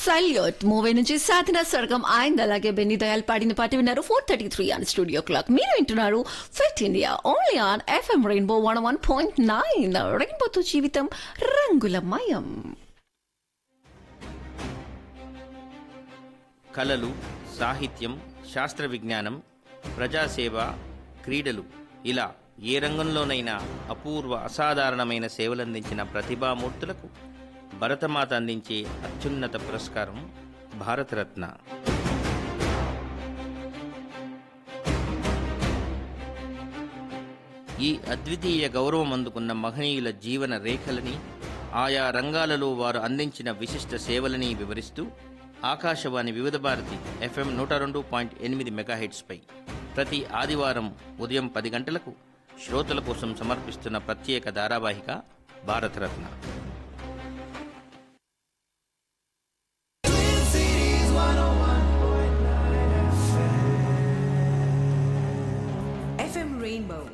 Salute movie నుంచి సాధన స్వర్గం ఆయన అలాగే బెన్ని దయాల్ పాడిన పాట విన్నారు four thirty three on studio clock మీరు వింటున్నారు fit India only on FM rainbow one one point nine రెయిన్బోతో జీవితం రంగులమయం కళలు సాహిత్యం శాస్త్ర విజ్ఞానం ప్రజాసేవ క్రీడలు ఇలా ఏ రంగంలోనైనా అపూర్వ అసాధారణమైన సేవలందించిన ప్రతిభామూర్తులకు భరతమాత అందించే అత్యున్నత పురస్కారం భారతరత్న ఈ అద్వితీయ గౌరవం అందుకున్న మహనీయుల జీవన రేఖలని ఆయా రంగాలలో వారు అందించిన విశిష్ట సేవలని వివరిస్తూ ఆకాశవాణి వివిధ భారతి ఎఫ్ఎం నూట రెండు పాయింట్ ఎనిమిది మెగాహెట్స్పై ప్రతి ఆదివారం ఉదయం పది గంటలకు శ్రోతల కోసం సమర్పిస్తున్న ప్రత్యేక ధారావాహిక Bharat Ratna FM Rainbow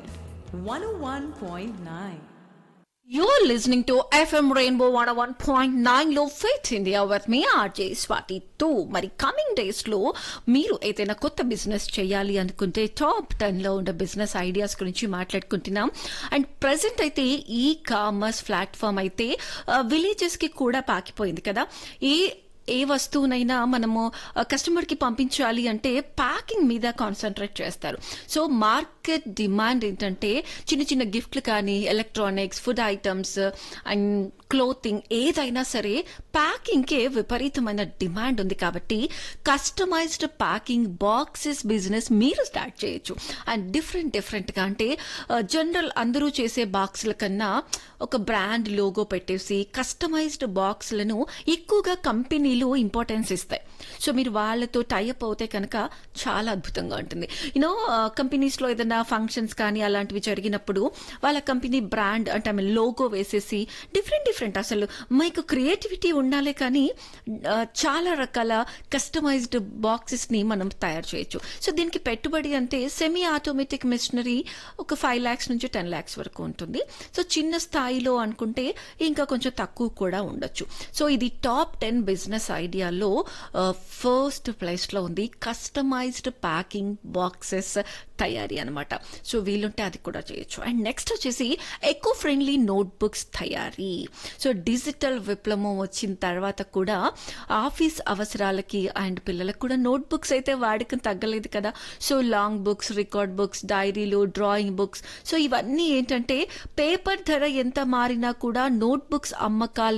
101.9. You're listening to FM Rainbow 101.9 లో fit India with me RJ Swathi too మరి కమింగ్ డేస్ లో మీరు ఏదైనా కొత్త బిజినెస్ చేయాలి అనుకుంటే టాప్ టెన్ లో ఉన్న బిజినెస్ ఐడియాస్ గురించి మాట్లాడుకుంటున్నాం అండ్ ప్రెసెంట్ అయితే ఈ కామర్స్ ప్లాట్ఫామ్ అయితే విలేజెస్ కి కూడా పాకిపోయింది కదా ఈ ఏ వస్తువునైనా మనము కస్టమర్ కి పంపించాలి అంటే ప్యాకింగ్ మీద కాన్సన్ట్రేట్ చేస్తారు సో మార్కెట్ డిమాండ్ ఏంటంటే చిన్న చిన్న గిఫ్ట్లు కానీ electronics food items and clothing ఏదైనా సరే ప్యాకింగ్ కే విపరీతమైన డిమాండ్ ఉంది కాబట్టి కస్టమైజ్డ్ ప్యాకింగ్ బాక్సెస్ బిజినెస్ మీరు స్టార్ట్ చేయొచ్చు అండ్ డిఫరెంట్ డిఫరెంట్ గా అంటే జనరల్ అందరూ చేసే బాక్సుల కన్నా ఒక బ్రాండ్ లోగో పెట్టేసి కస్టమైజ్డ్ బాక్స్లను ఎక్కువగా కంపెనీలు ఇంపార్టెన్స్ ఇస్తాయి సో మీరు వాళ్ళతో టైఅప్ అవుతే కనుక చాలా అద్భుతంగా ఉంటుంది యూనో కంపెనీస్ లో ఏదైనా ఫంక్షన్స్ కానీ అలాంటివి జరిగినప్పుడు వాళ్ళ కంపెనీ బ్రాండ్ అంటే ఐ మీన్ లోగో వేసేసి డిఫరెంట్ డిఫరెంట్ అసలు మీకు క్రియేటివిటీ ఉండాలి కానీ ఆ, చాలా రకాల కస్టమైజ్డ్ బాక్సెస్ ని మనం తయారు చేయొచ్చు సో దీనికి పెట్టుబడి అంటే సెమీ ఆటోమేటిక్ మిషనరీ ఒక ఫైవ్ ల్యాక్స్ నుంచి టెన్ ల్యాక్స్ వరకు ఉంటుంది సో చిన్న స్థాయిలో అనుకుంటే ఇంకా కొంచెం తక్కువ కూడా ఉండొచ్చు సో ఇది టాప్ టెన్ బిజినెస్ ఐడియాలో ఫస్ట్ ప్లేస్ లో ఉంది కస్టమైజ్డ్ ప్యాకింగ్ బాక్సెస్ తయారీ అనమాట సో వీలుంటే అది కూడా చేయొచ్చు అండ్ నెక్స్ట్ వచ్చేసి ఎకో ఫ్రెండ్లీ నోట్ బుక్స్ తయారీ సో డిజిటల్ విప్లవం వచ్చిన తర్వాత కూడా ఆఫీస్ అవసరాలకి అండ్ పిల్లలకు కూడా నోట్ బుక్స్ అయితే వాడకం తగ్గలేదు కదా so long books record books డైరీలు డ్రాయింగ్ బుక్స్ సో ఇవన్నీ ఏంటంటే పేపర్ ధర ఎంత మారినా కూడా నోట్ బుక్స్ అమ్మకాలు